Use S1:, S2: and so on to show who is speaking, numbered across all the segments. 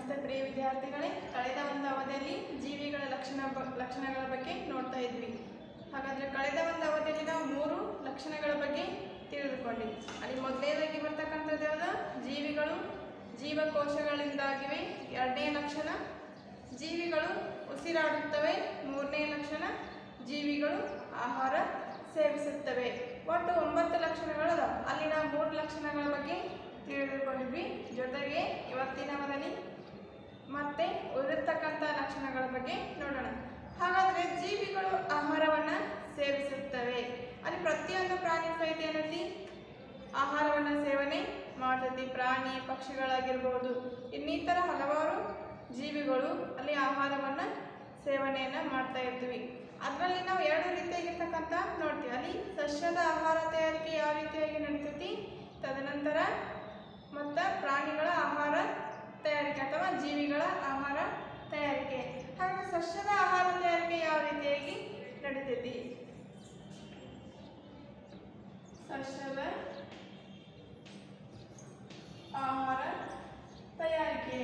S1: ನಮಸ್ತೆ ಪ್ರಿಯ ವಿದ್ಯಾರ್ಥಿಗಳೇ ಕಳೆದ ಒಂದು ಅವಧಿಯಲ್ಲಿ ಜೀವಿಗಳ ಲಕ್ಷಣ ಬ- ಲಕ್ಷಣಗಳ ಬಗ್ಗೆ ನೋಡ್ತಾ ಇದ್ವಿ ಹಾಗಾದರೆ ಕಳೆದ ಒಂದು ಅವಧಿಯಲ್ಲಿ ನಾವು ಮೂರು ಲಕ್ಷಣಗಳ ಬಗ್ಗೆ ತಿಳಿದುಕೊಂಡ್ವಿ ಅಲ್ಲಿ ಮೊದಲನೇದಾಗಿ ಬರ್ತಕ್ಕಂಥದ್ದು ಯಾವುದು ಜೀವಿಗಳು ಜೀವಕೋಶಗಳಿಂದಾಗಿವೆ ಎರಡನೇ ಲಕ್ಷಣ ಜೀವಿಗಳು ಉಸಿರಾಡುತ್ತವೆ ಮೂರನೇ ಲಕ್ಷಣ ಜೀವಿಗಳು ಆಹಾರ ಸೇವಿಸುತ್ತವೆ ಒಟ್ಟು ಒಂಬತ್ತು ಲಕ್ಷಣಗಳು ಅದಾವ ಅಲ್ಲಿ ನಾವು ಮೂರು ಲಕ್ಷಣಗಳ ಬಗ್ಗೆ ತಿಳಿದುಕೊಂಡಿದ್ವಿ ಜೊತೆಗೆ ಇವತ್ತಿನ ಅವಧಿಯಲ್ಲಿ ಮತ್ತೆ ಉಳಿದಿರ್ತಕ್ಕಂಥ ಲಕ್ಷಣಗಳ ಬಗ್ಗೆ ನೋಡೋಣ ಹಾಗಾದರೆ ಜೀವಿಗಳು ಆಹಾರವನ್ನು ಸೇವಿಸುತ್ತವೆ ಅಲ್ಲಿ ಪ್ರತಿಯೊಂದು ಪ್ರಾಣಿ ಸಹಿತ ಏನೈತಿ ಆಹಾರವನ್ನು ಸೇವನೆ ಮಾಡ್ತೈತಿ ಪ್ರಾಣಿ ಪಕ್ಷಿಗಳಾಗಿರ್ಬೋದು ಇನ್ನಿತರ ಹಲವಾರು ಜೀವಿಗಳು ಅಲ್ಲಿ ಆಹಾರವನ್ನು ಸೇವನೆಯನ್ನು ಮಾಡ್ತಾ ಇರ್ತೀವಿ ಅದರಲ್ಲಿ ನಾವು ಎರಡು ರೀತಿಯಾಗಿರ್ತಕ್ಕಂಥ ನೋಡ್ತೀವಿ ಅಲ್ಲಿ ಸಸ್ಯದ ಆಹಾರ ತಯಾರಿಕೆ ಯಾವ ರೀತಿಯಾಗಿ ನಡೀತೈತಿ ತದನಂತರ ಮತ್ತು ಪ್ರಾಣಿಗಳ ಆಹಾರ ತಯಾರಿಕೆ ಅಥವಾ ಜೀವಿಗಳ ಆಹಾರ ತಯಾರಿಕೆ ಹಾಗೆ ಸಸ್ಯದ ಆಹಾರ ತಯಾರಿಕೆ ಯಾವ ರೀತಿಯಾಗಿ ನಡೀತೈತಿ ಸಸ್ಯದ ಆಹಾರ ತಯಾರಿಕೆ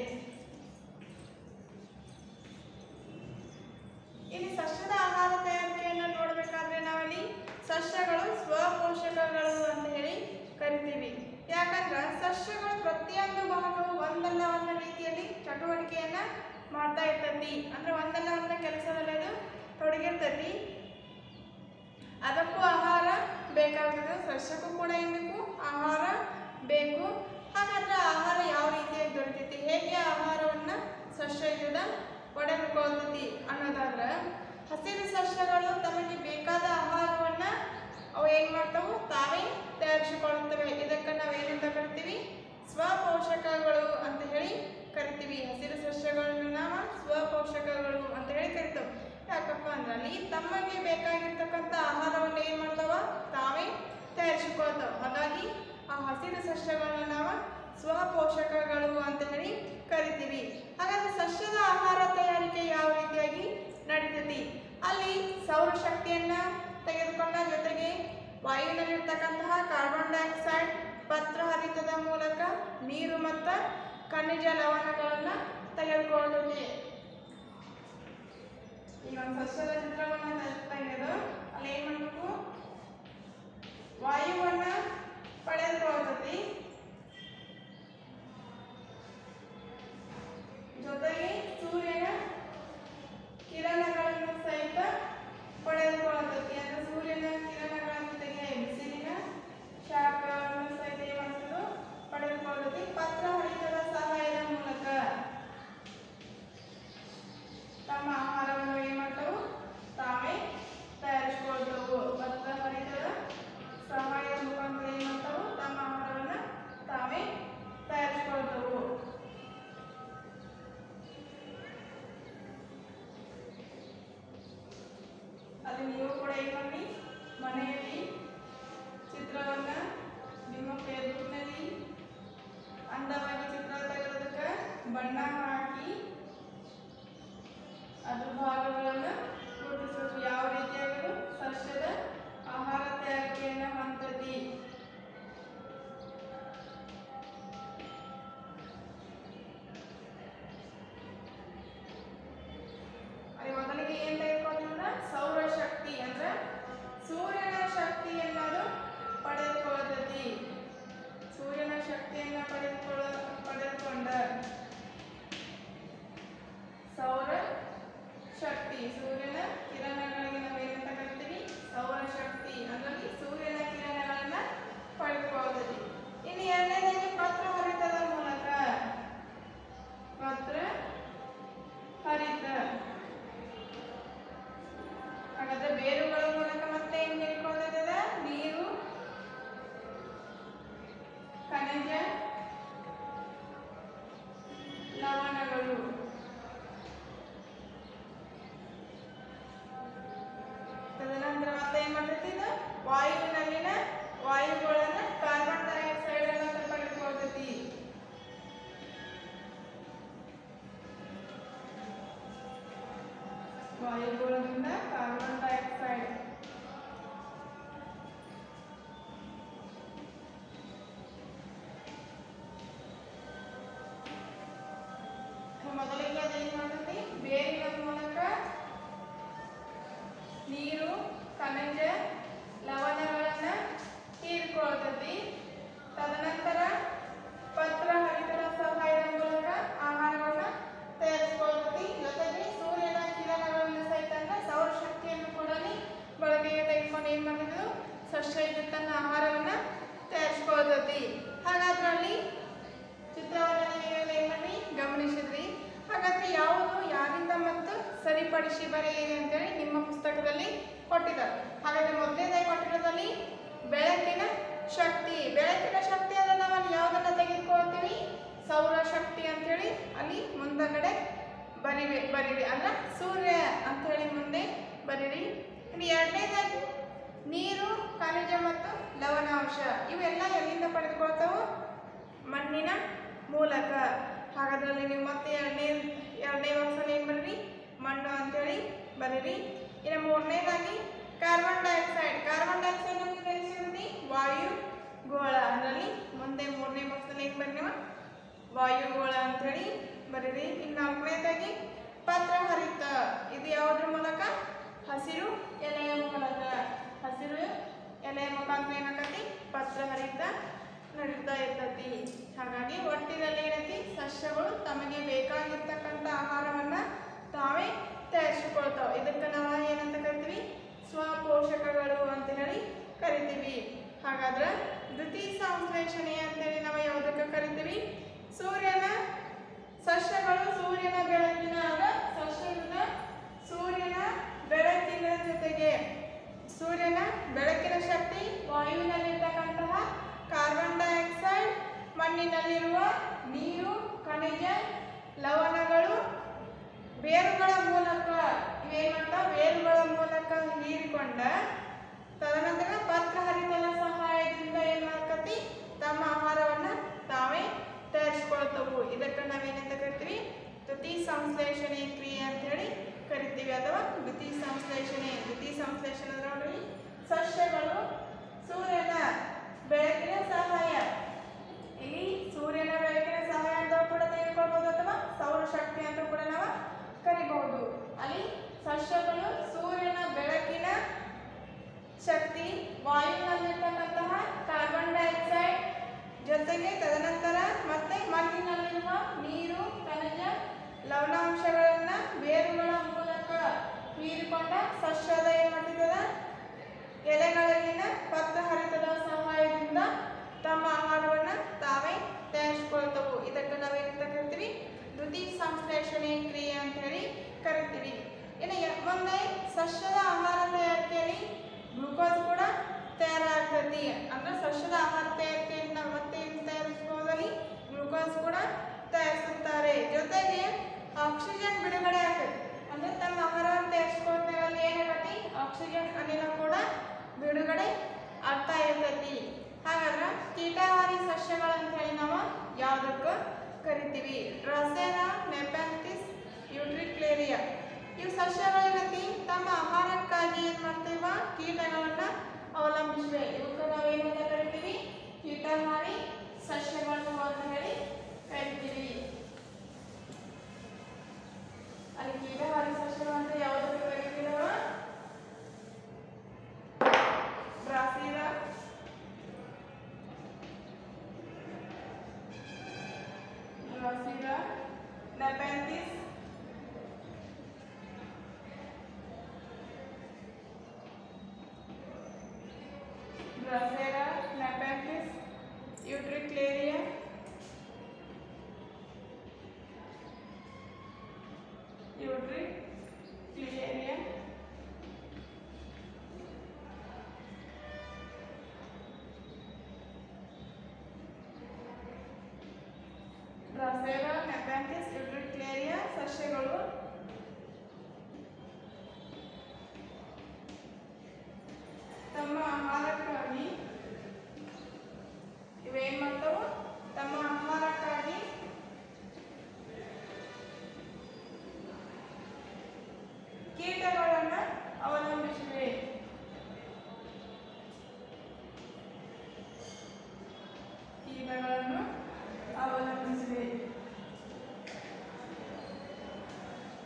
S1: ಇಲ್ಲಿ ಸಸ್ಯದ ಆಹಾರ ತಯಾರಿಕೆಯನ್ನು ನೋಡಬೇಕಾದ್ರೆ ನಾವಲ್ಲಿ ಸಸ್ಯಗಳು ಸ್ವಪೋಷಕಗಳು ಅಂತ ಹೇಳಿ ಕರಿತೀವಿ ಯಾಕಂದ್ರೆ ಸಸ್ಯಗಳು ಪ್ರತಿಯೊಂದು ಭಾಗವು ಒಂದಲ್ಲ ಒಂದು ರೀತಿಯಲ್ಲಿ ಚಟುವಟಿಕೆಯನ್ನ ಮಾಡ್ತಾ ಇರ್ತೈತಿ ಅಂದ್ರೆ ಒಂದಲ್ಲ ಒಂದು ಕೆಲಸದಲ್ಲಿ ಅದು ತೊಡಗಿರ್ತೈತಿ ಅದಕ್ಕೂ ಆಹಾರ ಬೇಕಾಗ್ತದೆ ಸಸ್ಯಕ್ಕೂ ಕೂಡ ಏನ್ ಬೇಕು ಆಹಾರ ಬೇಕು ಹಾಗಾದ್ರೆ ಆಹಾರ ಯಾವ ರೀತಿಯಾಗಿ ದೊರೀತೈತಿ ಹೇಗೆ ಆಹಾರವನ್ನು ಸಸ್ಯ ಇದನ್ನ ಪಡೆದುಕೊಳ್ತೈತಿ ಅನ್ನೋದಾದ್ರೆ ಹಸಿರು ಸಸ್ಯಗಳು ತಮಗೆ ಬೇಕಾದ ಆಹಾರವನ್ನ ಅವು ಏನ್ ಮಾಡ್ತಾವು ತಾವೇ ತಯಾರಿಸಿಕೊಳ್ಳುತ್ತವೆ ಇದಕ್ಕೆ ನಾವು ಏನಂತ ಕರಿತೀವಿ ಸ್ವಪೋಷಕಗಳು ಅಂತ ಹೇಳಿ ಕರಿತೀವಿ ಹಸಿರು ಸಸ್ಯಗಳನ್ನು ನಾವು ಸ್ವಪೋಷಕಗಳು ಅಂತ ಹೇಳಿ ಕರಿತೇವೆ ಯಾಕಪ್ಪ ಅಂದ್ರೆ ಅಲ್ಲಿ ತಮಗೆ ಬೇಕಾಗಿರ್ತಕ್ಕಂಥ ಆಹಾರವನ್ನು ಏನು ಮಾಡ್ತಾವ ತಾವೇ ತಯಾರಿಸಿಕೊಳ್ತಾವ ಹಾಗಾಗಿ ಆ ಹಸಿರು ಸಸ್ಯಗಳನ್ನ ನಾವು ಸ್ವಪೋಷಕಗಳು ಅಂತ ಹೇಳಿ ಕರಿತೀವಿ ಹಾಗಾದ್ರೆ ಸಸ್ಯದ ಆಹಾರ ತಯಾರಿಕೆ ಯಾವ ರೀತಿಯಾಗಿ ನಡೀತೈತಿ ಅಲ್ಲಿ ಸೌರಶಕ್ತಿಯನ್ನ ತೆಗೆದುಕೊಂಡ ಜೊತೆಗೆ ವಾಯುವಿನಲ್ಲಿರ್ತಕ್ಕಂತಹ ಕಾರ್ಬನ್ ಡೈಆಕ್ಸೈಡ್ ಪತ್ರ ಹರಿತದ ಮೂಲಕ ನೀರು ಮತ್ತು ಖನಿಜ ಲವಣಗಳನ್ನು ತೆಗೆದುಕೊಳ್ಳುತ್ತದೆ ಈಗ ಒಂದು ಸಸ್ಯದ ಚಿತ್ರವನ್ನು ತೆಗೆದು ಅಲ್ಲಿ ಏನು ಮಾಡಬೇಕು ವಾಯುವನ್ನ ಪಡೆದುಕೊಳ್ಳುತ್ತದೆ ಜೊತೆಗೆ ಸೂರ್ಯನ ಕಿರಣಗಳನ್ನು ಸಹಿತ ಪಡೆದುಕೊಳ್ಳುತ್ತದೆ ಅಂದ್ರೆ ಸೂರ್ಯನ ಕಿರಣಗಳನ್ನು ತೆಗೆಯ ಬಿಸಿಲಿನ ಶಾಖಗಳನ್ನು ಸಹಿತ ಏನು ಮಾಡ್ತದೆ ಪಡೆದುಕೊಳ್ಳುತ್ತದೆ ಪತ್ರ ಹೊಡಿತದ ಸಹಾಯದ ಮೂಲಕ ತಮ್ಮ ಆಹಾರವನ್ನು ಏನು ಮಾಡ್ತಾವು ತಾವೇ ತಯಾರಿಸಿಕೊಳ್ತವು ಪತ್ರ ಹೊಡಿತದ ಸಹಾಯದ ಮುಖಾಂತರ ಏನು ಮಾಡ್ತಾವು ತಮ್ಮ ಆಹಾರವನ್ನು ತಾವೇ ತಯಾರಿಸಿಕೊಳ್ತವು ಅಲ್ಲಿ ನೀವು ಕೂಡ ಏನು ಮಾಡಿ ಮನೆಯಲ್ಲಿ ಚಿತ್ರವನ್ನ ನಿಮ್ಮ ಫೇಸ್ಬುಕ್ನಲ್ಲಿ ಅಂದವಾಗಿ ಚಿತ್ರ ತೆಗೆಯೋದಕ್ಕೆ ಬಣ್ಣ ಹಾಕಿ ಅದ್ರ ಭಾಗಗಳನ್ನು ಗುರುತಿಸಬೇಕು ಯಾವ ರೀತಿಯಾಗಿ ಸಸ್ಯದ ಆಹಾರ ತಯಾರಿಕೆಯನ್ನು ಹೊಂದತಿ ಅಲ್ಲಿ ಮೊದಲಿಗೆ ಏನ್ ತೆಗೆದುಕೊಂಡ್ರೆ ಸೌರಶಕ್ತಿ ಅಂದ್ರೆ ಸೂರ್ಯನ ಶಕ್ತಿಯನ್ನದು ಪಡೆದುಕೊಳ್ಳತೈತಿ ಸೂರ್ಯನ ಶಕ್ತಿಯನ್ನ ಪಡೆದುಕೊಳ್ಳ ಪಡೆದುಕೊಂಡ ಸೌರ ಶಕ್ತಿ ಸೂರ್ಯನ ಕಿರಣಗಳಿಗೆ ನಾವು ಏನಂತ ಕರಿತೀವಿ ಸೌರ ಶಕ್ತಿ ಅದರಲ್ಲಿ ಸೂರ್ಯನ ಕಿರಣಗಳನ್ನ ಪಡೆದುಕೊಳ್ಳತೈತಿ ಇನ್ನು ಎರಡನೇದಾಗಿ ಪತ್ರ ಹರಿತದ ಮೂಲಕ ಪತ್ರ ಹರಿತ ಹಾಗಾದ್ರೆ ಬೇರುಗಳ ಮೂಲಕ ಮತ್ತೆ ಏನ್ ಹೇಳ್ಕೊಳ್ಳೋದದ ನೀರು ಖನಿಜ ಲವಣಗಳು ತದನಂತರ ಮತ್ತೆ ಏನ್ ಮಾಡ್ತೈತಿ ಇದು ವಾಯುವಿನಲ್ಲಿನ ವಾಯುಗಳನ್ನ ಕಾರ್ಬನ್ ಡೈಆಕ್ಸೈಡ್ ಅನ್ನ ಪಡೆದುಕೊಳ್ತೈತಿ ವಾಯುಗೋಳದಿಂದ ಕಾರ್ಬನ್ ಡೈಆಕ್ಸೈಡ್ ಖನಿಜ ಲವಣಗಳನ್ನ ಹೀರಿಕೊಳ್ತತಿ ತದನಂತರ ಪತ್ರ ಹರಿತರ ಸಹಾಯದ ಮೂಲಕ ಆಹಾರವನ್ನ ತಯಾರಿಸಿಕೊಳ್ತತಿ ಜೊತೆಗೆ ಸೂರ್ಯನ ಕಿರಣಗಳನ್ನು ಸಹಿತ ಅಂದ್ರೆ ಸೌರಶಕ್ತಿಯನ್ನು ಕೂಡ ಬಳಕೆಗೆ ತೆಗೆದುಕೊಂಡು ಏನ್ ಮಾಡಿದ್ರು ಸಸ್ಯ ಇದು ತನ್ನ ಆಹಾರವನ್ನ ತಯಾರಿಸ್ಕೊಳ್ತತಿ ಹಾಗಾದ್ರಲ್ಲಿ ಚಿತ್ರವನ್ನು ನೀವೆಲ್ಲ ಏನ್ ಮಾಡಿ ಗಮನಿಸಿದ್ರಿ ಹಾಗಾದ್ರೆ ಯಾವುದು ಯಾರಿಂದ ಮತ್ತು ಸರಿಪಡಿಸಿ ಬರೆಯಿರಿ ಅಂತೇಳಿ ನಿಮ್ಮ ಪುಸ್ತಕದಲ್ಲಿ ಕೊಟ್ಟಿದ್ದಾರೆ ಹಾಗಾದ್ರೆ ಮೊದಲನೇದಾಗಿ ಕೊಟ್ಟಿರೋದಲ್ಲಿ ಬೆಳಕಿನ ಶಕ್ತಿ ಬೆಳಕಿನ ಶಕ್ತಿ ಅಂದ್ರೆ ನಾವು ಅಲ್ಲಿ ಯಾವುದನ್ನ ತೆಗೆದುಕೊಳ್ತೀವಿ ಸೌರಶಕ್ತಿ ಅಂತೇಳಿ ಅಲ್ಲಿ ಮುಂದಗಡೆ ಬರಿವೆ ಬರೀರಿ ಅಂದ್ರೆ ಸೂರ್ಯ ಅಂತೇಳಿ ಮುಂದೆ ಬರೀರಿ ಇನ್ನು ಎರಡನೇದಾಗಿ ನೀರು ಖನಿಜ ಮತ್ತು ಲವಣಾಂಶ ಇವೆಲ್ಲ ಎಲ್ಲಿಂದ ಪಡೆದುಕೊಳ್ತಾವು ಮಣ್ಣಿನ ಮೂಲಕ ಹಾಗಾದ್ರಲ್ಲಿ ನೀವು ಮತ್ತೆ ಎರಡನೇ ಎರಡನೇ ಬಾಕ್ಸಲ್ಲಿ ಏನು ಬರೀರಿ ಮಣ್ಣು ಅಂತೇಳಿ ಬರೀರಿ ಇನ್ನು ಮೂರನೇದಾಗಿ ಕಾರ್ಬನ್ ಡೈಆಕ್ಸೈಡ್ ಕಾರ್ಬನ್ ಡೈಆಕ್ಸೈಡ್ ಅಂತ ತಿಳಿಸಿದ್ರಿ ವಾಯು ಗೋಳ ಅದರಲ್ಲಿ ಮುಂದೆ ಮೂರನೇ ಬಾಕ್ಸಲ್ಲಿ ಏನು ಬರೀ ನೀವು ವಾಯುಗೋಳ ಅಂತೇಳಿ ಬರೀರಿ ಇನ್ನು ನಾಲ್ಕನೇದಾಗಿ ಪತ್ರಹರಿತ ಇದು ಯಾವುದ್ರ ಮೂಲಕ ಹಸಿರು ಎಲೆಯ ಮೂಲಕ ಹಸಿರು ಎಲೆಯ ಮುಖಾಂತರ ಏನಾಗತಿ ಪತ್ರಹರಿತ ನಡೀತಾ ಇರ್ತತಿ ಹಾಗಾಗಿ ಒಟ್ಟಿನಲ್ಲಿ ಏನೈತಿ ಸಸ್ಯಗಳು ತಮಗೆ ಬೇಕಾಗಿರ್ತಕ್ಕಂಥ ಆಹಾರವನ್ನ ತಾವೇ ತಯಾರಿಸಿಕೊಳ್ತಾವೆ ಇದಕ್ಕೆ ನಾವು ಏನಂತ ಕರಿತೀವಿ ಸ್ವಪೋಷಕಗಳು ಅಂತ ಹೇಳಿ ಕರಿತೀವಿ ಹಾಗಾದ್ರೆ ದ್ವಿತೀಯ ಸಂಶ್ಲೇಷಣೆ ಅಂತೇಳಿ ನಾವು ಯಾವುದಕ್ಕೆ ಕರಿತೀವಿ ಸೂರ್ಯನ ಸಸ್ಯಗಳು ಸೂರ್ಯನ ಬೆಳಕಿನ ಆಗ ಸಸ್ಯಗಳ ಸೂರ್ಯನ ಬೆಳಕಿನ ಜೊತೆಗೆ ಸೂರ್ಯನ ಬೆಳಕಿನ ಶಕ್ತಿ ವಾಯುವಿನಲ್ಲಿರ್ತಕ್ಕಂತಹ ಕಾರ್ಬನ್ ಡೈಆಕ್ಸೈಡ್ ಮಣ್ಣಿನಲ್ಲಿರುವ ನೀರು ಖನಿಜ ಲವಣಗಳು ಬೇರುಗಳ ಮೂಲಕ ಇವೇನಂತ ಬೇರುಗಳ ಮೂಲಕ ಹೀರಿಕೊಂಡ ತದನಂತರ ಪತ್ರಹರಿತನ ಸಹಾಯದಿಂದ ಏನ್ ಮಾಡ್ಕತಿ ತಮ್ಮ ಆಹಾರವನ್ನ ತಾವೇ ತಯಾರಿಸ್ಕೊಳ್ತವು ಇದಕ್ಕೆ ನಾವೇನಂತ ಕರಿತೀವಿ ದ್ವಿತೀಯ ಸಂಶ್ಲೇಷಣೆ ಕ್ರಿಯೆ ಅಂತ ಹೇಳಿ ಕರಿತೀವಿ ಅಥವಾ ದ್ವಿತೀಯ ಸಂಶ್ಲೇಷಣೆ ದ್ವಿತೀಯ ಸಂಶ್ಲೇಷಣೆ ಅಂದ್ರೆ ನೋಡ್ರಿ ಸಸ್ಯಗಳು ಸೂರ್ಯನ ಬೆಳಕಿನ ಸಹಾಯ ಇಲ್ಲಿ ಸೂರ್ಯನ ಬೆಳಕಿನ ಸಹಾಯ ಅಂತ ಕೂಡ ತೆಗೆದುಕೊಳ್ಬಹುದು ಅಥವಾ ಸೌರಶಕ್ತಿ ಅಂತ ಕೂಡ ನಾವು ಕರಿಬಹುದು ಅಲ್ಲಿ ಸಸ್ಯಗಳು ಸೂರ್ಯನ ಬೆಳಕಿನ ಶಕ್ತಿ ವಾಯುವಿನಲ್ಲಿರ್ತಕ್ಕಂತಹ ಕಾರ್ಬನ್ ಡೈಆಕ್ಸೈಡ್ ಜೊತೆಗೆ ತದನಂತರ ಮತ್ತೆ ಮಣ್ಣಿನಲ್ಲಿರುವ ನೀರು ಖನಿಜ ಲವಣಾಂಶಗಳನ್ನ ಬೇರುಗಳ ಮೂಲಕ ಹೀರಿಕೊಂಡ ಸಸ್ಯದ ಏನ್ ಮಾಡಿದದ ಎಲೆಗಳಲ್ಲಿನ ಪತ್ರಹರಿತದ ಸಹಾಯದಿಂದ ತಮ್ಮ ಆಹಾರವನ್ನ ತಾವೇ ತಯಾರಿಸಿಕೊಳ್ತವು ಇದಕ್ಕೆ ನಾವೇನಂತ ಕರಿತೀವಿ ದ್ವಿತೀಯ ಸಂಶ್ಲೇಷಣೆ ಕ್ರಿಯೆ ಅಂತ ಹೇಳಿ ಕರಿತೀವಿ ಇನ್ನು ಯ- ಮುಂದೆ ಸಸ್ಯದ ಆಹಾರ ತಯಾರಿಕೆಯಲ್ಲಿ ಗ್ಲೂಕೋಸ್ ಕೂಡ ತಯಾರಾಗ್ತತಿ ಅಂದ್ರೆ ಸಸ್ಯದ ಆಹಾರ ತಯಾರಿಕೆಯಲ್ಲಿ ನಾವು ಮತ್ತೆ ಏನು ತಯಾರಿಸ್ಬೋದಲ್ಲಿ ಗ್ಲೂಕೋಸ್ ಕೂಡ ತಯಾರಿಸುತ್ತಾರೆ ಜೊತೆಗೆ ಆಕ್ಸಿಜನ್ ಬಿಡುಗಡೆ ಆಗ್ತದೆ ಅಂದ್ರೆ ತಮ್ಮ ಆಹಾರವನ್ನು ತಯಾರಿಸ್ಕೊಳ್ತಾರಲ್ಲಿ ಏನಾಗತಿ ಆಕ್ಸಿಜನ್ ಅನಿಲ ಕೂಡ ಬಿಡುಗಡೆ ಆಗ್ತಾ ಇರ್ತೈತಿ ಹಾಗಾದ್ರೆ ಕೀಟಹಾರಿ ಸಸ್ಯಗಳಂತ ಹೇಳಿ ನಾವು ಯಾವುದಕ್ಕೆ ಕರಿತೀವಿ ಡ್ರಸೆನಾ ನೆಪಂತಿಸ್ ಯೂಟ್ರಿಕ್ಲೇರಿಯಾ ಇವು ಸಸ್ಯಗಳೇನತಿ ತಮ್ಮ ಆಹಾರಕ್ಕಾಗಿ ಏನು ಮಾಡ್ತೀವ ಕೀಟಗಳನ್ನ ಅವಲಂಬಿಸಿವೆ ಇವಕ್ಕೆ ನಾವು ಏನಂತ ಕರಿತೀವಿ ಕೀಟಹಾರಿ ಸಸ್ಯಗಳು ಅಂತ ಹೇಳಿ ಕರಿತೀವಿ ಅಲ್ಲಿ ಕೀಟಹಾರಿ ಸಸ್ಯಗಳು ಅಂತ ಯಾವುದಕ್ಕೆ ಕರಿತೀವಿ ನಾವು ಡ್ರಾಸಿರಾ ಡ್ರಾಸಿರಾ ನೆಪಂತಿಸ್ ಡ್ರಾಸೆರಾ ನೆಪಂತಿಸ್ ಯೂಟ್ರಿಕ್ಲೇರಿಯಾ ಯೂಟ್ರಿಕ್ಲೇರಿಯಾ ಡ್ರಾಸೆರಾ ನೆಪಂತಿಸ್ ಯೂಟ್ರಿಕ್ಲೇರಿಯಾ ಸಸ್ಯಗಳು ತಮ್ಮ ಆಹಾರಕ್ಕಾಗಿ ಇವೇನ್ ಮಾಡ್ತಾವು ತಮ್ಮ ಆಹಾರಕ್ಕಾಗಿ ಕೀಟಗಳನ್ನ ಅವಲಂಬಿಸಿವೆ ಕೀಟಗಳನ್ನು ಅವಲಂಬಿಸಿವೆ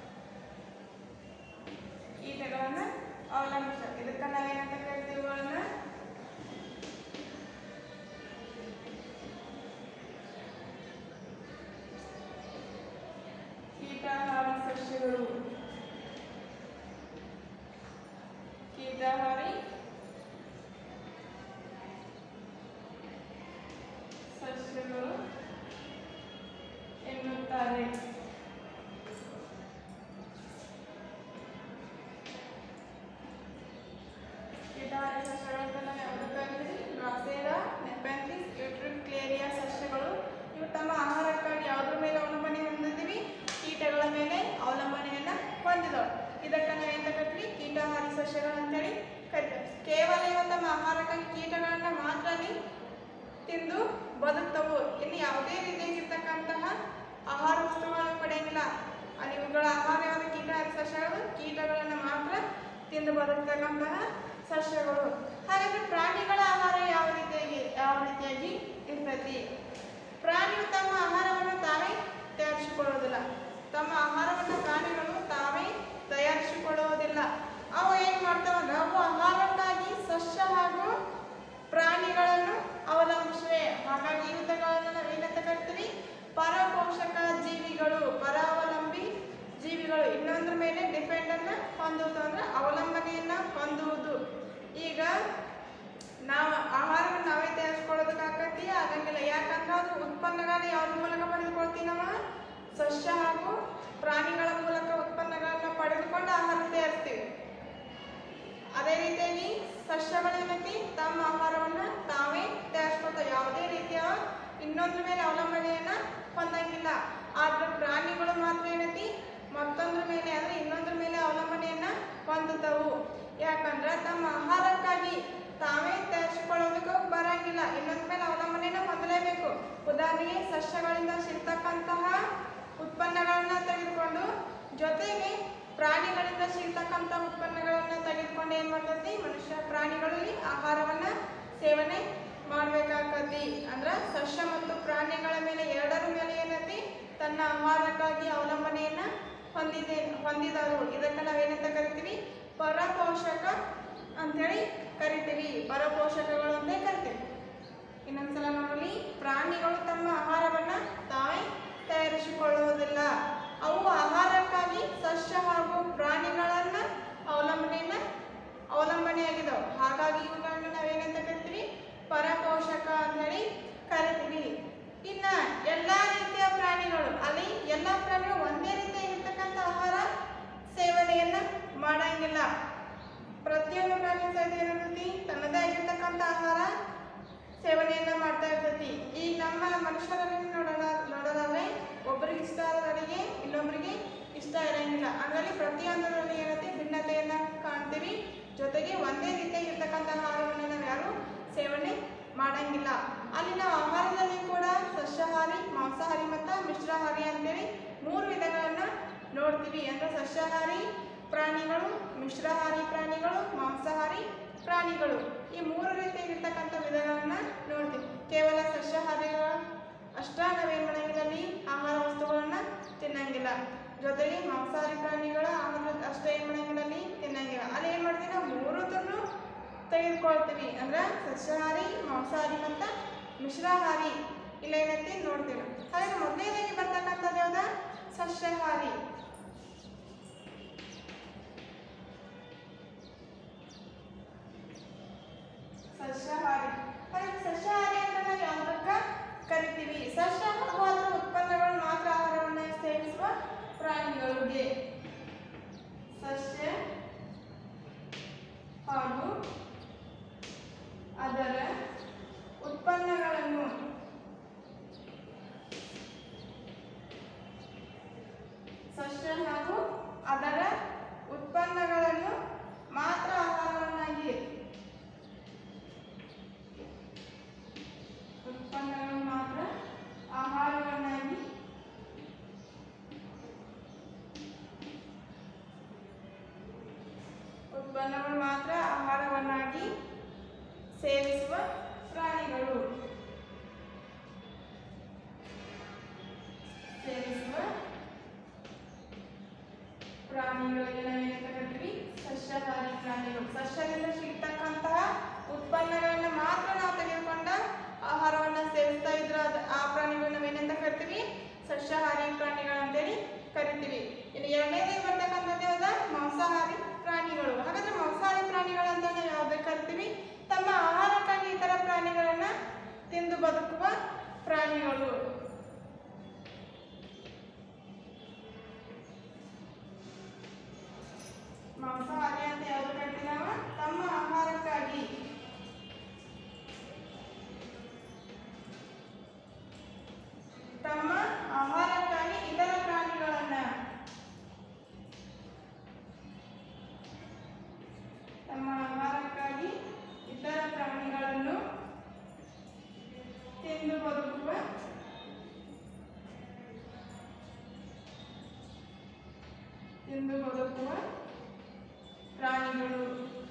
S1: ಬದುಕ್ತವು ಇನ್ನು ಯಾವುದೇ ರೀತಿಯಾಗಿರ್ತಕ್ಕಂತಹ ಆಹಾರ ವಸ್ತುಗಳನ್ನು ಪಡೆಯಂಗಿಲ್ಲ ಅಲ್ಲಿ ಇವುಗಳ ಆಹಾರ ಯಾವುದು ಕೀಟಹಾರಿ ಸಸ್ಯಗಳು ಕೀಟಗಳನ್ನು ಮಾತ್ರ ತಿಂದು ಬದುಕ್ತಕ್ಕಂತಹ ಸಸ್ಯಗಳು ಹಾಗಾದ್ರೆ ಪ್ರಾಣಿಗಳ ಆಹಾರ ಯಾವ ರೀತಿಯಾಗಿ ಯಾವ ರೀತಿಯಾಗಿ ಇರ್ತೈತಿ ಪ್ರಾಣಿಗಳು ತಮ್ಮ ಆಹಾರವನ್ನು ತಾವೇ ತಯಾರಿಸಿಕೊಳ್ಳುವುದಿಲ್ಲ ತಮ್ಮ ಆಹಾರವನ್ನು ಪ್ರಾಣಿಗಳು ತಾವೇ ತಯಾರಿಸಿಕೊಳ್ಳುವುದಿಲ್ಲ ಅವು ಏನು ಮಾಡ್ತಾವಂದ್ರೆ ಅವು ಆಹಾರಕ್ಕಾಗಿ ಸಸ್ಯ ಹಾಗೂ ಪ್ರಾಣಿಗಳನ್ನು ಅವಲಂಬಿಸಿವೆ ಹಾಗಾಗಿ ಇವುಗಳನ್ನು ನಾವು ಏನಂತ ಕರಿತೀವಿ ಪರಪೋಷಕ ಜೀವಿಗಳು ಪರಾವಲಂಬಿ ಜೀವಿಗಳು ಇನ್ನೊಂದ್ರ ಮೇಲೆ ಡಿಪೆಂಡ್ ಅನ್ನ ಹೊಂದುವುದು ಅಂದ್ರೆ ಅವಲಂಬನೆಯನ್ನ ಹೊಂದುವುದು ಈಗ ನಾವು ಆಹಾರವನ್ನು ನಾವೇ ತಯಾರಿಸ್ಕೊಳ್ಳೋದಕ್ಕಾಗತ್ತಿ ಆಗಂಗಿಲ್ಲ ಯಾಕಂದ್ರೆ ಅದು ಉತ್ಪನ್ನಗಳನ್ನ ಯಾವ್ದ್ರ ಮೂಲಕ ಪಡೆದುಕೊಳ್ತೀವಿ ನಾವು ಸಸ್ಯ ಹಾಗೂ ಪ್ರಾಣಿಗಳ ಮೂಲಕ ಉತ್ಪನ್ನಗಳನ್ನ ಪಡೆದುಕೊಂಡು ಆಹಾರ ತಯಾರಿಸ್ತೀವಿ ಅದೇ ರೀತಿಯಾಗಿ ಸಸ್ಯಗಳೇನೈತಿ ತಮ್ಮ ಆಹಾರವನ್ನ ತಾವೇ ತಯಾರಿಸ್ಕೊಳ್ತಾವೆ ಯಾವುದೇ ರೀತಿಯ ಇನ್ನೊಂದ್ರ ಮೇಲೆ ಅವಲಂಬನೆಯನ್ನ ಹೊಂದಂಗಿಲ್ಲ ಆದ್ರೆ ಪ್ರಾಣಿಗಳು ಮಾತ್ರ ಏನೈತಿ ಮತ್ತೊಂದ್ರ ಮೇಲೆ ಅಂದ್ರೆ ಇನ್ನೊಂದ್ರ ಮೇಲೆ ಅವಲಂಬನೆಯನ್ನ ಹೊಂದುತ್ತವು ಯಾಕಂದ್ರೆ ತಮ್ಮ ಆಹಾರಕ್ಕಾಗಿ ತಾವೇ ತಯಾರಿಸಿಕೊಳ್ಳೋದಕ್ಕೆ ಬರಂಗಿಲ್ಲ ಇನ್ನೊಂದ್ರ ಮೇಲೆ ಅವಲಂಬನೆಯನ್ನ ಹೊಂದಲೇಬೇಕು ಉದಾಹರಣೆಗೆ ಸಸ್ಯಗಳಿಂದ ಸಿಗ್ತಕ್ಕಂತಹ ಉತ್ಪನ್ನಗಳನ್ನ ತೆಗೆದುಕೊಂಡು ಜೊತೆಗೆ ಪ್ರಾಣಿಗಳಿಂದ ಸಿಗ್ತಕ್ಕಂಥ ಉತ್ಪನ್ನಗಳನ್ನ ತೆಗೆದುಕೊಂಡು ಏನ್ ಮಾಡ್ತೈತಿ ಮನುಷ್ಯ ಪ್ರಾಣಿಗಳಲ್ಲಿ ಆಹಾರವನ್ನ ಸೇವನೆ ಮಾಡ್ಬೇಕಾಗತಿ ಅಂದ್ರ ಸಸ್ಯ ಮತ್ತು ಪ್ರಾಣಿಗಳ ಮೇಲೆ ಎರಡರ ಮೇಲೆ ಏನೈತಿ ತನ್ನ ಆಹಾರಕ್ಕಾಗಿ ಅವಲಂಬನೆಯನ್ನ ಹೊಂದಿದೆ ಹೊಂದಿದರು ಇದಕ್ಕೆ ನಾವೇನಂತ ಕರಿತೀವಿ ಪರಪೋಷಕ ಅಂಥೇಳಿ ಕರಿತೀವಿ ಪರಪೋಷಕಗಳು ಅಂತ ಕರಿತೀವಿ ಇನ್ನೊಂದ್ಸಲ ನೋಡಲಿ ಪ್ರಾಣಿಗಳು ತಮ್ಮ ಆಹಾರವನ್ನ ತಾವೇ ತಯಾರಿಸಿಕೊಳ್ಳುವುದಿಲ್ಲ ಅವು ಆಹಾರಕ್ಕಾಗಿ ಸಸ್ಯ ಹಾಗೂ ಪ್ರಾಣಿಗಳನ್ನ ಅವಲಂಬನೆಯನ್ನ ಅವಲಂಬನೆಯಾಗಿದ್ದಾವೆ ಹಾಗಾಗಿ ಇವುಗಳನ್ನ ನಾವೇನಂತ ಕರಿತೀವಿ ಪರಪೋಷಕ ಅಂತ ಹೇಳಿ ಕರಿತೀವಿ ಇನ್ನ ಎಲ್ಲಾ ರೀತಿಯ ಪ್ರಾಣಿಗಳು ಅಲ್ಲಿ ಎಲ್ಲಾ ಪ್ರಾಣಿಗಳು ಒಂದೇ ರೀತಿಯಾಗಿರ್ತಕ್ಕಂಥ ಆಹಾರ ಸೇವನೆಯನ್ನ ಮಾಡಂಗಿಲ್ಲ ಪ್ರತಿಯೊಂದು ಪ್ರಾಣಿ ಸಹಿತ ಏನಿರ್ತೈತಿ ತನ್ನದೇ ಆಗಿರ್ತಕ್ಕಂಥ ಆಹಾರ ಸೇವನೆಯನ್ನ ಮಾಡ್ತಾ ಇರ್ತೈತಿ ಈಗ ನಮ್ಮ ಮನುಷ್ಯರಲ್ಲಿ ನೋಡೋಣ ನೋಡೋದಾದ್ರೆ ಒಬ್ಬರಿಗೆ ಇಷ್ಟ ಆದ ಅಡಿಗೆ ಇನ್ನೊಬ್ಬರಿಗೆ ಇಷ್ಟ ಇರಂಗಿಲ್ಲ ಹಂಗಾಗಿ ಪ್ರತಿಯೊಂದರಲ್ಲಿ ಏನೈತಿ ಭಿನ್ನತೆಯನ್ನ ಕಾಣ್ತೀವಿ ಜೊತೆಗೆ ಒಂದೇ ರೀತಿಯಾಗಿರ್ತಕ್ಕಂಥ ಆಹಾರವನ್ನು ನಾವು ಯಾರು ಸೇವನೆ ಮಾಡಂಗಿಲ್ಲ ಅಲ್ಲಿ ನಾವು ಆಹಾರದಲ್ಲಿ ಕೂಡ ಸಸ್ಯಾಹಾರಿ ಮಾಂಸಾಹಾರಿ ಮತ್ತು ಮಿಶ್ರಾಹಾರಿ ಅಂತೇಳಿ ಮೂರು ವಿಧಗಳನ್ನ ನೋಡ್ತೀವಿ ಅಂದ್ರೆ ಸಸ್ಯಾಹಾರಿ ಪ್ರಾಣಿಗಳು ಮಿಶ್ರಾಹಾರಿ ಪ್ರಾಣಿಗಳು ಮಾಂಸಾಹಾರಿ ಪ್ರಾಣಿಗಳು ಈ ಮೂರು ರೀತಿಯಾಗಿರ್ತಕ್ಕಂಥ ವಿಧಗಳನ್ನ ನೋಡ್ತೀವಿ ಕೇವಲ ಸಸ್ಯಾಹಾರಿಗಳ ಅಷ್ಟ ನಾವೇನ್ ಮಾಡಂಗಿಲ್ಲ ಅಲ್ಲಿ ಆಹಾರ ವಸ್ತುಗಳನ್ನ ತಿನ್ನಂಗಿಲ್ಲ ಜೊತೆಗೆ ಮಾಂಸಾಹಾರಿ ಪ್ರಾಣಿಗಳ ಆಹಾರ ಅಷ್ಟೇ ಏನ್ ಮಾಡಂಗಿಲ್ಲ ಅಲ್ಲಿ ತಿನ್ನಂಗಿಲ್ಲ ಅಲ್ಲಿ ಏನ್ ಮಾಡ್ತೀವಿ ನಾವು ಮೂರದನ್ನು ತೆಗೆದುಕೊಳ್ತೀವಿ ಅಂದ್ರೆ ಸಸ್ಯಾಹಾರಿ ಮಾಂಸಾಹಾರಿ ಮತ್ತು ಮಿಶ್ರಾಹಾರಿ ಇಲ್ಲ ಏನೈತಿ ನೋಡ್ತೀವಿ ಹಾಗೆ ಮೊದಲನೇದಾಗಿ ಬರ್ತಕ್ಕಂಥದ್ದು ಯಾವ್ದ ಸಸ್ಯಾಹಾರಿ ಸಸ್ಯಾಹಾರಿ ಹಾಗೆ ಸಸ್ಯಾಹಾರಿ ಅಂತ ನಾವು ಯಾವುದಕ್ಕ ಕರಿತೀವಿ ಸಸ್ಯ ಹಾಗೂ ಅದರ ಉತ್ಪನ್ನಗಳು ಮಾತ್ರ ಆಹಾರವನ್ನು ಸೇವಿಸುವ ಪ್ರಾಣಿಗಳಿಗೆ ಸಸ್ಯ ಹಾಗೂ ಅದರ ಉತ್ಪನ್ನಗಳನ್ನು ಸಸ್ಯ ಹಾಗೂ ಅದರ ಉತ್ಪನ್ನಗಳನ್ನು ಮಾತ್ರ ಆಹಾರವನ್ನಾಗಿ ಉತ್ಪನ್ನಗಳು ಮಾತ್ರ ಆಹಾರವನ್ನಾಗಿ ಉತ್ಪನ್ನಗಳು ಮಾತ್ರ ಆಹಾರವನ್ನಾಗಿ ಸೇವಿಸುವ ಪ್ರಾಣಿಗಳು ಸೇವಿಸುವ ಪ್ರಾಣಿಗಳಿಗೆ ನಾವೇನಂತ ಕರಿತೀವಿ ಸಸ್ಯಾಹಾರಿ ಪ್ರಾಣಿಗಳು ಸಸ್ಯದಿಂದ ಸಿಗ್ತಕ್ಕಂತಹ ಉತ್ಪನ್ನಗಳನ್ನ ಮಾತ್ರ ನಾವು ತೆಗೆದುಕೊಂಡ ಆಹಾರವನ್ನ ಸೇವಿಸ್ತಾ ಇದ್ರ ಅದ್- ಆ ಪ್ರಾಣಿಗಳನ್ನ ನಾವೇನಂತ ಕರಿತೀವಿ ಸಸ್ಯಾಹಾರಿ ಪ್ರಾಣಿಗಳು ಅಂತೇಳಿ ಕರಿತೀವಿ ಇನ್ನು ಎರಡನೇದೇ ಬರ್ತಕ್ಕಂಥದ್ದು ಯಾವ್ದ ಮಾಂಸಾಹಾರಿ ಪ್ರಾಣಿಗಳು ಹಾಗಾದ್ರೆ ಮಾಂಸಾಹಾರಿ ಪ್ರಾಣಿಗಳು ಅಂತ ನಾವು ಯಾವ್ದು ಕರಿತೀವಿ ತಮ್ಮ ಆಹಾರಕ್ಕಾಗಿ ಇತರ ಪ್ರಾಣಿಗಳನ್ನ ತಿಂದು ಬದುಕುವ ಪ್ರಾಣಿಗಳು ಮಾಂಸಾಹಾರಿ ಅಂತ ಯಾವ್ದು ಕರಿತೀವಿ ನಾವು ತಮ್ಮ ಆಹಾರಕ್ಕಾಗಿ ತಮ್ಮ ಆಹಾರಕ್ಕಾಗಿ ಇತರ ಪ್ರಾಣಿಗಳನ್ನ ತಮ್ಮ ಆಹಾರಕ್ಕಾಗಿ ಇತರ ಪ್ರಾಣಿಗಳನ್ನು ತಿಂದು ಬದುಕುವ ತಿಂದು ಬದುಕುವ ಪ್ರಾಣಿಗಳು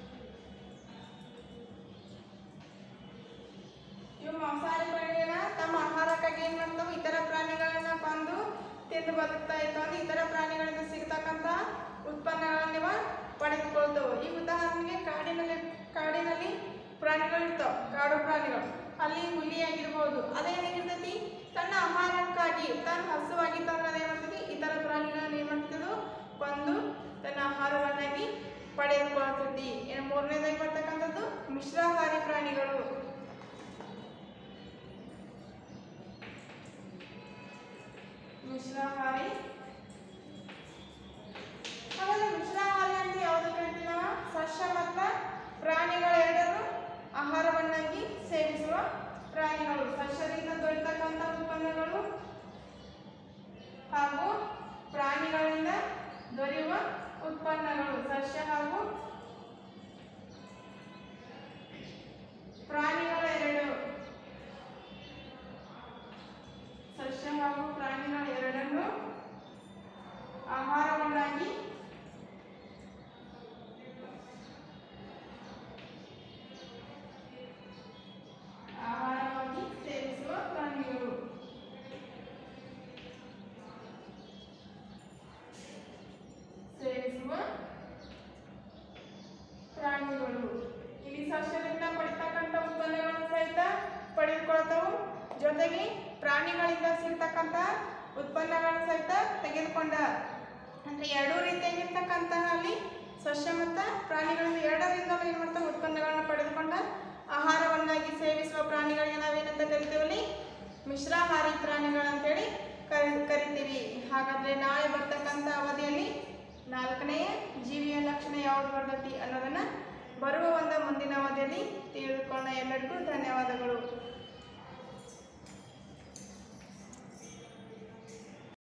S1: ಇವು ಮಾಂಸಾಹಾರಿ ಪ್ರಾಣಿಗಳ ತಮ್ಮ ಆಹಾರಕ್ಕಾಗಿ ಏನ್ ಮಾಡ್ತಾವೆ ಇತರ ಪ್ರಾಣಿಗಳನ್ನ ಕೊಂದು ತಿಂದು ಬದುಕ್ತಾ ಇರ್ತಾವೆ ಇತರ ಪ್ರಾಣಿಗಳಿಂದ ಸಿಗ್ತಕ್ಕಂತ ಉತ್ಪನ್ನಗಳನ್ನ ಇವ ಪಡೆದುಕೊಳ್ತವೆ ಈ ಉದಾಹರಣೆಗೆ ಕಾಡಿನಲ್ಲಿ ಕಾಡಿನಲ್ಲಿ ಪ್ರಾಣಿಗಳು ಇರ್ತಾವೆ ಕಾಡು ಪ್ರಾಣಿಗಳು ಅಲ್ಲಿ ಹುಲಿ ಆಗಿರ್ಬೋದು ಅದೇನೇನಿರ್ತೈತಿ ತನ್ನ ಆಹಾರಕ್ಕಾಗಿ ತನ್ನ ಹಸುವಾಗಿದ್ದಾಗ ಅದೇನ್ ಮಾಡ್ತೈತಿ ಇತರ ಪ್ರಾಣಿಗಳನ್ನ ಏನ್ ಮಾಡ್ತದೋ ಕೊಂದು ತನ್ನ ಆಹಾರವನ್ನಾಗಿ ಪಡೆದುಕೊಳ್ತೈತಿ ಇನ್ನು ಮೂರನೇದಾಗಿ ಬರ್ತಕ್ಕಂಥದ್ದು ಮಿಶ್ರಾಹಾರಿ ಪ್ರಾಣಿಗಳು ಮಿಶ್ರಾಹಾರಿ ಹಾಗಾದ್ರೆ ಮಿಶ್ರಾಹಾರಿ ಅಂತ ಯಾವ್ದು ಕರಿತೀವಿ ನಾವು ಸಸ್ಯ ಮತ್ತು ಪ್ರಾಣಿಗಳೆರಡರೂ ಆಹಾರವನ್ನಾಗಿ ಸೇವಿಸುವ ಪ್ರಾಣಿಗಳು ಸಸ್ಯದಿಂದ ದೊರೆತಕ್ಕಂಥ ಉತ್ಪನ್ನಗಳು ಹಾಗೂ ಪ್ರಾಣಿಗಳಿಂದ ದೊರೆಯುವ ಉತ್ಪನ್ನಗಳು ಸಸ್ಯ ಹಾಗೂ ಪ್ರಾಣಿಗಳ ಎರಡು ಸಸ್ಯ ಹಾಗೂ ಪ್ರಾಣಿಗಳ ಎರಡನ್ನು ಆಹಾರವನ್ನಾಗಿ ಆಹಾರವಾಗಿ ಸೇವಿಸುವ ಪ್ರಾಣಿಗಳು ಸೇವಿಸುವ ಪ್ರಾಣಿಗಳು ಇಲ್ಲಿ ಸಸ್ಯದಿಂದ ಪಡಿತಕ್ಕಂಥ ಉತ್ಪನ್ನಗಳನ್ನು ಸಹಿತ ಪಡೆದುಕೊಳ್ತಾವು ಜೊತೆಗೆ ಪ್ರಾಣಿಗಳಿಂದ ಸಿಗ್ತಕ್ಕಂಥ ಉತ್ಪನ್ನಗಳನ್ನು ಸಹಿತ ತೆಗೆದುಕೊಂಡ ಅಂದ್ರೆ ಎರಡೂ ರೀತಿಯಾಗಿರ್ತಕ್ಕಂತಹ ಅಲ್ಲಿ ಸಸ್ಯ ಮತ್ತು ಪ್ರಾಣಿಗಳಿಂದ ಎರಡರಿಂದ ಏನು ಮಾಡ್ತಾವೆ ಉತ್ಪನ್ನಗಳನ್ನು ಪಡೆದುಕೊಂಡ ಆಹಾರವನ್ನಾಗಿ ಸೇವಿಸುವ ಪ್ರಾಣಿಗಳಿಗೆ ನಾವೇನಂತ ಕರಿತೀವಲ್ಲಿ ಮಿಶ್ರಾಹಾರಿ ಪ್ರಾಣಿಗಳಂತೇಳಿ ಕರಿ ಕರಿತೀವಿ ಹಾಗಾದ್ರೆ ನಾಳೆ ಬರ್ತಕ್ಕಂಥ ಅವಧಿಯಲ್ಲಿ ನಾಲ್ಕನೆಯ ಜೀವಿಯ ಲಕ್ಷಣ ಯಾವ್ದು ಬರ್ತೈತಿ ಅನ್ನೋದನ್ನ